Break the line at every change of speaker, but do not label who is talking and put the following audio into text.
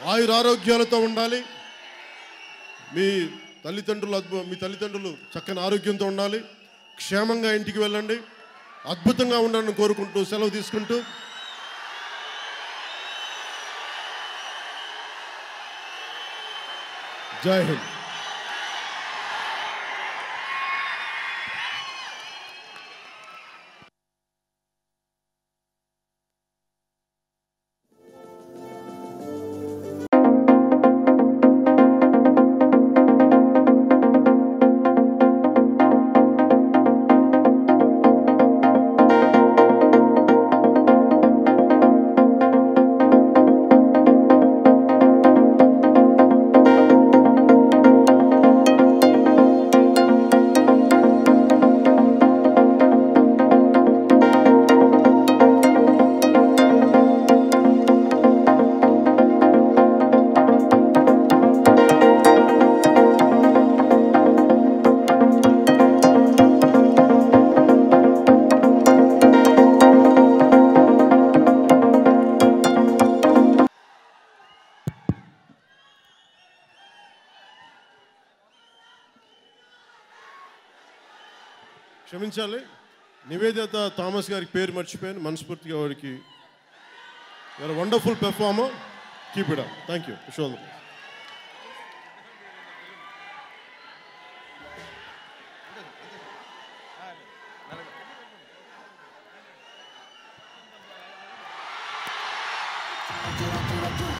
ఆయురారోగ్యాలతో ఉండాలి మీ తల్లిదండ్రులు అద్భు మీ తల్లిదండ్రులు చక్కని ఆరోగ్యంతో ఉండాలి క్షేమంగా ఇంటికి వెళ్ళండి అద్భుతంగా ఉండాలని కోరుకుంటూ సెలవు తీసుకుంటూ జై హింద్ క్షమించాలి నివేదిత థామస్ గారికి పేరు మర్చిపోయాను మనస్ఫూర్తిగా వారికి wonderful performer keep it thank you show